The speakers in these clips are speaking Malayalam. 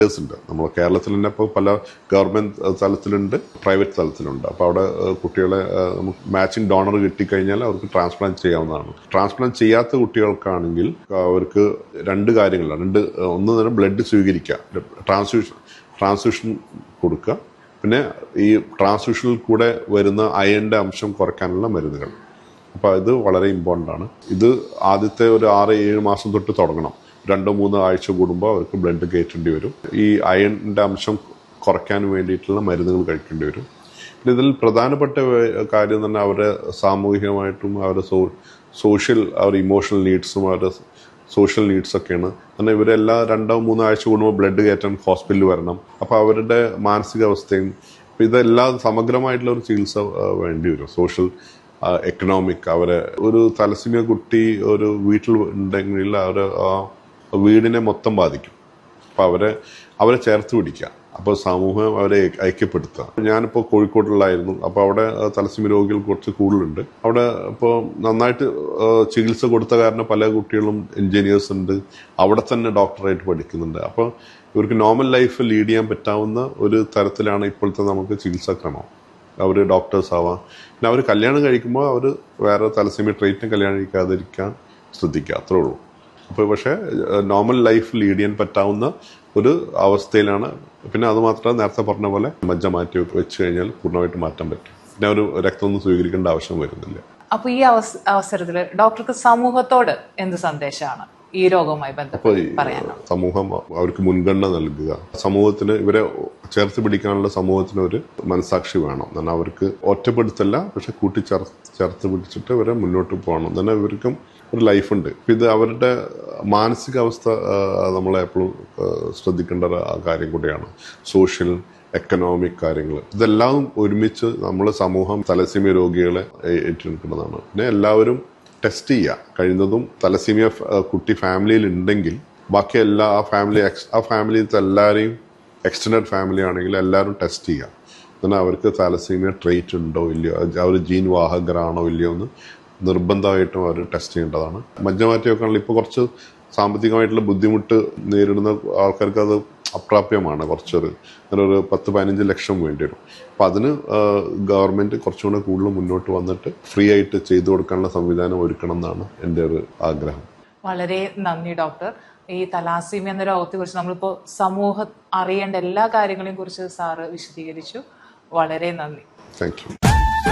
ഉണ്ട് നമ്മൾ കേരളത്തിൽ തന്നെ ഇപ്പോൾ പല ഗവൺമെന്റ് തലത്തിലുണ്ട് പ്രൈവറ്റ് തലത്തിലുണ്ട് അപ്പോൾ അവിടെ ഏഹ്, കുട്ടികളെ ഏഹ്, നമുക്ക് മാച്ചിങ് ഡോണർ കിട്ടിക്കഴിഞ്ഞാൽ അവർക്ക് ട്രാൻസ്പ്ലാന്റ് ചെയ്യാവുന്നതാണ് ട്രാൻസ്പ്ലാന്റ് ചെയ്യാത്ത കുട്ടികൾക്കാണെങ്കിൽ അവർക്ക് രണ്ട് കാര്യങ്ങളാണ് രണ്ട് ഏഹ്, ഒന്ന് തന്നെ ബ്ലഡ് സ്വീകരിക്കുക ട്രാൻസ്ഫ്യൂഷൻ ട്രാൻസ്ഫ്യൂഷൻ കൊടുക്കുക പിന്നെ ഈ ട്രാൻസ്ഫ്യൂഷനിൽ കൂടെ വരുന്ന അയണിന്റെ അംശം കുറയ്ക്കാനുള്ള മരുന്നുകൾ അപ്പോൾ ഇത് വളരെ ഇമ്പോർട്ടൻ്റ് ആണ് ഇത് ആദ്യത്തെ ഒരു ആറ് ഏഴ് മാസം തൊട്ട് തുടങ്ങണം രണ്ടോ മൂന്നോ ആഴ്ച കൂടുമ്പോൾ അവർക്ക് ബ്ലഡ് കയറ്റേണ്ടി വരും ഈ അയണിൻ്റെ അംശം കുറയ്ക്കാൻ വേണ്ടിയിട്ടുള്ള മരുന്നുകൾ കഴിക്കേണ്ടി വരും പിന്നെ ഇതിൽ പ്രധാനപ്പെട്ട വേ- കാര്യം തന്നെ അവരുടെ സാമൂഹികമായിട്ടും അവരുടെ സോ സോഷ്യൽ അവരുടെ ഇമോഷണൽ നീഡ്സും അവരുടെ സോഷ്യൽ നീഡ്സ് ഒക്കെയാണ് കാരണം ഇവരെല്ലാം രണ്ടോ മൂന്നോ ആഴ്ച കൂടുമ്പോൾ ബ്ലഡ് കയറ്റാൻ ഹോസ്പിറ്റലിൽ വരണം അപ്പോൾ അവരുടെ മാനസികാവസ്ഥയും അപ്പോൾ ഇതെല്ലാം സമഗ്രമായിട്ടുള്ള ഒരു ചികിത്സ ആ, വേണ്ടി വരും സോഷ്യൽ എക്കണോമിക് അവരെ ഒരു തലസിമിയ കുട്ടി ഒരു വീട്ടിൽ ഉണ്ടെങ്കിൽ അവരെ ആ വീടിനെ മൊത്തം ബാധിക്കും അപ്പോൾ അവരെ അവരെ ചേർത്ത് പിടിക്കുക അപ്പോൾ സമൂഹം അവരെ ഐ- ഐക്യപ്പെടുത്തുക ഞാനിപ്പോൾ കോഴിക്കോട്ടിലായിരുന്നു അപ്പോൾ അവിടെ ആ, തലസിമ രോഗികൾ കുറച്ച് കൂടുതലുണ്ട് അവിടെ ഇപ്പോൾ നന്നായിട്ട് ആ, ചികിത്സ കൊടുത്ത കാരണം പല കുട്ടികളും എഞ്ചിനീയേഴ്സ് ഉണ്ട് അവിടെ തന്നെ ഡോക്ടറായിട്ട് പഠിക്കുന്നുണ്ട് അപ്പോൾ ഇവർക്ക് നോർമൽ ലൈഫ് ലീഡ് ചെയ്യാൻ പറ്റാവുന്ന ഒരു തരത്തിലാണ് ഇപ്പോഴത്തെ നമുക്ക് ചികിത്സാ ക്രമം അവർ ഡോക്ടേഴ്സ് ആവാം പിന്നെ അവർ കല്യാണം കഴിക്കുമ്പോൾ അവർ വേറെ തലസീമ ട്രീറ്റ്മെന്റ് കല്യാണം കഴിക്കാതിരിക്കാൻ ശ്രദ്ധിക്കുക അത്രേ ഉള്ളൂ അപ്പോൾ പക്ഷേ നോർമൽ ലൈഫ് ലീഡ് ചെയ്യാൻ പറ്റാവുന്ന ഒരു അവസ്ഥയിലാണ് പിന്നെ അത് മാത്രമല്ല നേരത്തെ പറഞ്ഞ പോലെ മജ്ജ മാറ്റി വെച്ച് കഴിഞ്ഞാൽ പൂർണ്ണമായിട്ട് മാറ്റാൻ പറ്റും പിന്നെ ഒരു രക്തമൊന്നും സ്വീകരിക്കേണ്ട ആവശ്യം വരുന്നില്ല അപ്പൊ ഈ അവസ- അവസരത്തില് ഡോക്ടർക്ക് സമൂഹത്തോട് എന്ത് സന്ദേശമാണ് ഈ രോഗവുമായി അപ്പോൾ ബന്ധപ്പെട്ട് ഈ പറയാനുള്ളത് സമൂഹം അവർക്ക് മുൻഗണന നൽകുക സമൂഹത്തിന് ഇവരെ ചേർത്ത് പിടിക്കാനുള്ള സമൂഹത്തിന് ഒരു മനസാക്ഷി വേണം എന്നാൽ അവർക്ക് ഒറ്റപ്പെടുത്തല്ല പക്ഷെ കൂട്ടിച്ചേർ ചേർത്ത് പിടിച്ചിട്ട് ഇവരെ മുന്നോട്ട് പോകണം എന്നാൽ ഇവർക്കും ഒരു ലൈഫുണ്ട് ഇപ്പം ഇത് അവരുടെ മാനസികാവസ്ഥ ആ, നമ്മളെ എപ്പോഴും ശ്രദ്ധിക്കേണ്ട ഒരു കാര്യം കൂടിയാണ് സോഷ്യൽ എക്കണോമിക് കാര്യങ്ങൾ ഇതെല്ലാം ഒരുമിച്ച് നമ്മൾ സമൂഹം തലസീമിയ രോഗികളെ ഏ- ഏറ്റെടുക്കുന്നതാണ് പിന്നെ എല്ലാവരും ടെസ്റ്റ് ചെയ്യുക കഴിയുന്നതും തലസീമിയ ഫ്- ആ, കുട്ടി ഫാമിലിയിൽ ഉണ്ടെങ്കിൽ ബാക്കി എല്ലാ ആ ഫാമിലി എക്സ് ആ ഫാമിലിയിലത്തെ എല്ലാവരെയും എക്സ്റ്റൻഡ് ഫാമിലി ആണെങ്കിൽ എല്ലാവരും ടെസ്റ്റ് ചെയ്യുക എന്നാൽ അവർക്ക് തലസീമിയ ട്രേറ്റ് ഉണ്ടോ ഇല്ലയോ അവർ ജീൻ വാഹകരാണോ ഇല്ലയോ എന്ന് നിർബന്ധമായിട്ടും അവർ ടെസ്റ്റ് ചെയ്യേണ്ടതാണ് മജ്ജമാറ്റിയൊക്കെ ആണെങ്കിൽ ഇപ്പോൾ കുറച്ച് സാമ്പത്തികമായിട്ടുള്ള ബുദ്ധിമുട്ട് നേരിടുന്ന ആൾക്കാർക്ക് അത് അപ്രാപ്യമാണ് കുറച്ചൊരു അങ്ങനെ ഒരു പത്ത് പതിനഞ്ച് ലക്ഷം വേണ്ടി വരും അപ്പം അതിന് ഗവൺമെന്റ് കുറച്ചുകൂടെ കൂടുതൽ മുന്നോട്ട് വന്നിട്ട് ഫ്രീ ആയിട്ട് ചെയ്തു കൊടുക്കാനുള്ള സംവിധാനം ഒരുക്കണം എന്നാണ് എൻ്റെ ഒരു ആഗ്രഹം വളരെ നന്ദി ഡോക്ടർ ഈ തലാസീമ എന്ന രോഗത്തെ കുറിച്ച് നമ്മളിപ്പോ സമൂഹം അറിയേണ്ട എല്ലാ കാര്യങ്ങളെയും കുറിച്ച് സാറ് വിശദീകരിച്ചു വളരെ നന്ദി താങ്ക് യു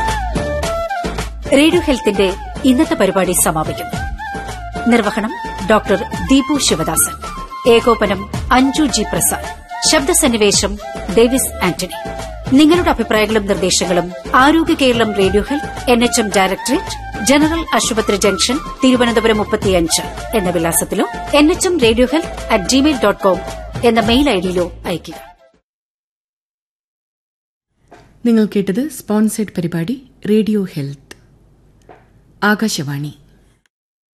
റേഡിയോ ഹെൽത്തിന്റെ ഇന്നത്തെ പരിപാടി സമാപിക്കുന്നു നിർവഹണം ഡോക്ടർ ദീപു ശിവദാസൻ ഏകോപനം അഞ്ജു ജി പ്രസാദ് ശബ്ദസന്നിവേശം ഡേവിസ് ആന്റണി നിങ്ങളുടെ അഭിപ്രായങ്ങളും നിർദ്ദേശങ്ങളും Arogya Keralam radio health N H M directorate general ആശുപത്രി ജംഗ്ഷൻ തിരുവനന്തപുരം മുപ്പത്തിയഞ്ച് എന്ന വിലാസത്തിലോ N H M radio health at Gmail dot com എന്ന മെയിൽ ഐഡിയിലോ അയയ്ക്കുക നിങ്ങൾ കേട്ടത് സ്പോൺസേഡ് പരിപാടി റേഡിയോ ഹെൽത്ത് ആകാശവാണി